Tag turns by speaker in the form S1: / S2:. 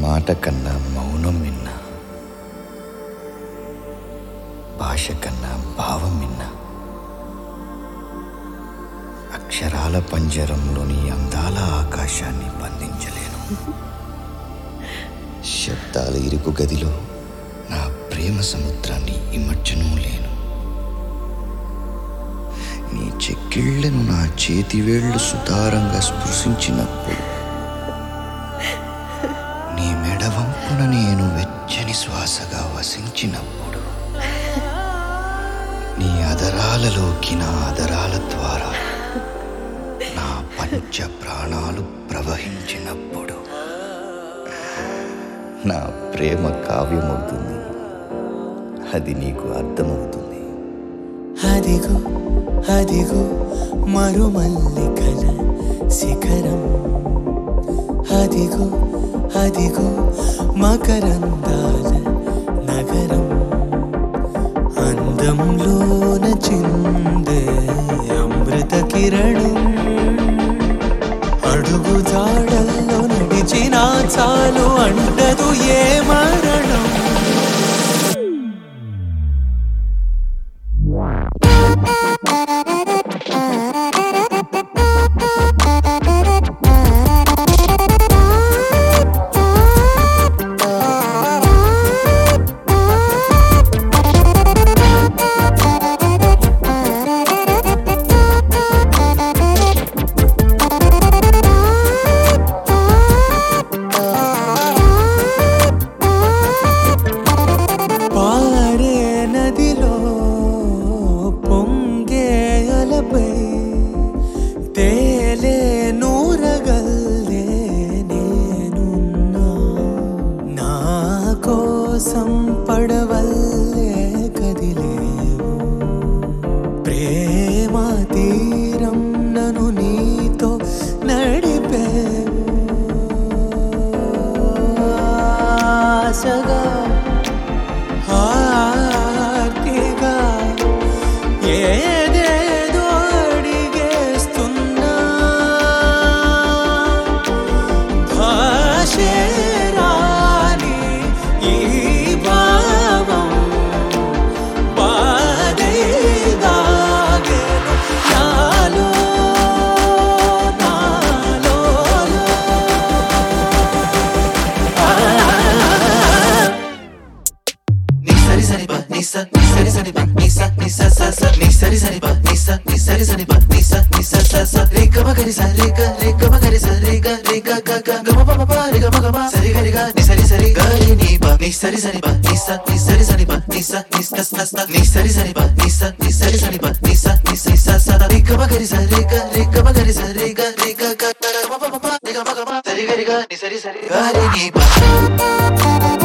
S1: మాట కన్నా మౌనం విన్నా భాష కన్నా భావం విన్నా అక్షరాల పంజరంలోని అందాల ఆకాశాన్ని బంధించలేను శబ్దాల ఇరుకు గదిలో నా ప్రేమ సముద్రాన్ని ఇమర్చను లేను నీ చెక్కిళ్లను నా చేతివేళ్లు సుతారంగా స్పృశించినప్పుడు నీ మెడవంపున నేను వెచ్చని శ్వాసగా వసించినప్పుడు నీ అదరాలలోకి నా అదరాల ద్వారా నా పంచ ప్రాణాలు ప్రవహించినప్పుడు నా ప్రేమ కావ్యమవుతుంది అది నీకు అర్థమవుతుంది
S2: అదిగో అదిగో మరుమల్లికల శిఖరం అదిగో అదిగో మకరందాల నగరం అందంలోన చిందే అమృత కిరణం అడుగు జాడల్లో నడిచినా చాలు అంటదు ఏ మరణం పారే నదిలో పొంగే అలపై తేలే నూరగల్లే నేనున్నా నా కోసం పడవల్లే కదిలేవు ప్రేమ తీరం నన్ను నీతో నడిపేవు ఆశగా హార్తిగా ఏదేదో అడిగేస్తున్నా భాషే రాని ఈ భావం బాధే దాగెను నాలో నాలో
S3: ni sari sari ba ni sa ni sari sari ba ni sa ni sa sa sa ni sari sari ba ni sa ni sari sari ba ni sa ni sa sa sa re ga ma ga ri sa re ga re ga ma ga ri sa re ga re ga ga ga ga ma pa ma pa re ga ma ga ma sari ga ri ga ni sari sari ga ri ni ba ni sari sari ba ni sa ni sari sari ba ni sa ni sa sa sa ni sari sari ba ni sa ni sari sari ba ni sa ni sa sa sa re ga ma ga ri sa re ga re ga ma ga ri sa re ga re ga ga ga ma pa ma pa re ga ma ga ma sari ga ri ga ni sari sari ga ri ni ba